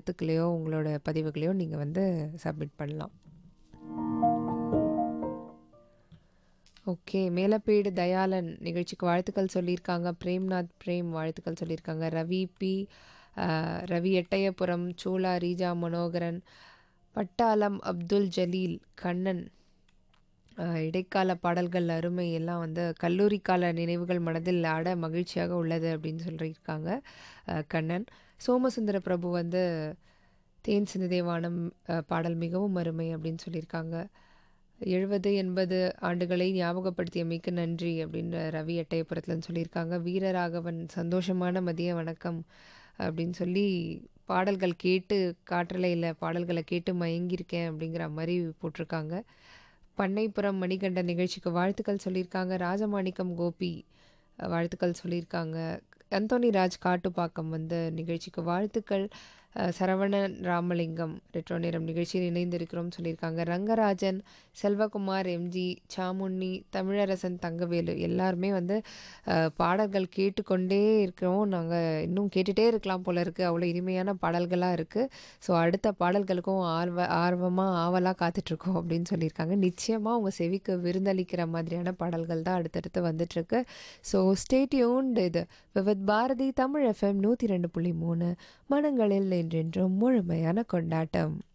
கருத்துக்களையோ, உங்களோட பதிவுகளையோ நீங்க வந்து சப்மிட் பண்ணலாம். ஓகே. மேலப்பேடு தயாளன் நிகழ்ச்சிக்கு வாழ்த்துக்கள் சொல்லியிருக்காங்க. பிரேம்நாத் பிரேம் வாழ்த்துக்கள் சொல்லியிருக்காங்க. ரவி பி. அ ரவி எட்டயபுரம், சோலா ரீஜா மனோகரன், பட்டாளம் அப்துல் ஜலீல், கண்ணன் அ இடைக்கால பாடல்கள் அருமை எல்லாம் வந்து கல்லூரி கால நினைவுகள் மனதில் ஆட மகிழ்ச்சியாக உள்ளது அப்படின்னு சொல்லியிருக்காங்க அ கண்ணன். சோமசுந்தர பிரபு வந்து தேன் சிந்துதே வானம் அ பாடல் மிகவும் அருமை அப்படின்னு சொல்லியிருக்காங்க. 70, 80 ஆண்டுகளை ஞாபகப்படுத்தியமைக்கு நன்றி அப்படின்னு ரவி எட்டயபுரத்துலன்னு சொல்லியிருக்காங்க. வீரராகவன் சந்தோஷமான மதிய வணக்கம் அப்படின்னு சொல்லி பாடல்கள் கேட்டு காற்றலையில பாடல்கள கேட்டு மயங்கியிருக்கேன் அப்படிங்கிற மாரி போட்டிருக்காங்க. பண்ணைப்புறம் மணிகண்டன் நிகழ்ச்சிக்கு வாழ்த்துக்கள் சொல்லியிருக்காங்க. ராஜமாணிக்கம் கோபி அ வாழ்த்துக்கள் சொல்லியிருக்காங்க. அந்தோணி ராஜ் காட்டுப்பாக்கம் வந்து நிகழ்ச்சிக்கு வாழ்த்துக்கள். அ சரவணன் ராமலிங்கம் ரெட்ரோ நேரம் நிகழ்ச்சியில் இணைந்திருக்கிறோம்னு சொல்லியிருக்காங்க. ரங்கராஜன், செல்வகுமார், எம்ஜி, சாமுண்ணி, தமிழரசன், தங்கவேலு எல்லாருமே வந்து அ பாடல்கள் கேட்டுக்கொண்டே இருக்கிறோம். நாங்க இன்னும் கேட்டுட்டே இருக்கலாம் போல இருக்கு. அவ்வளோ இனிமையான பாடல்களா இருக்கு. ஸோ அடுத்த பாடல்களுக்கும் ஆர்வ ஆர்வமா, ஆவலா காத்துட்ருக்கோம் அப்படின்னு சொல்லியிருக்காங்க. நிச்சயமா உங்க செவிக்கு விருந்தளிக்கிற மாதிரியான பாடல்கள் தான் அடுத்தடுத்து வந்துட்டுருக்கு. ஸோ ஸ்டே டியூன்ட் இது விவித் பாரதி தமிழ் எஃப்எம் 102.3 மனங்களில் என்றென்றும் முழுமையான கொண்டாட்டம்.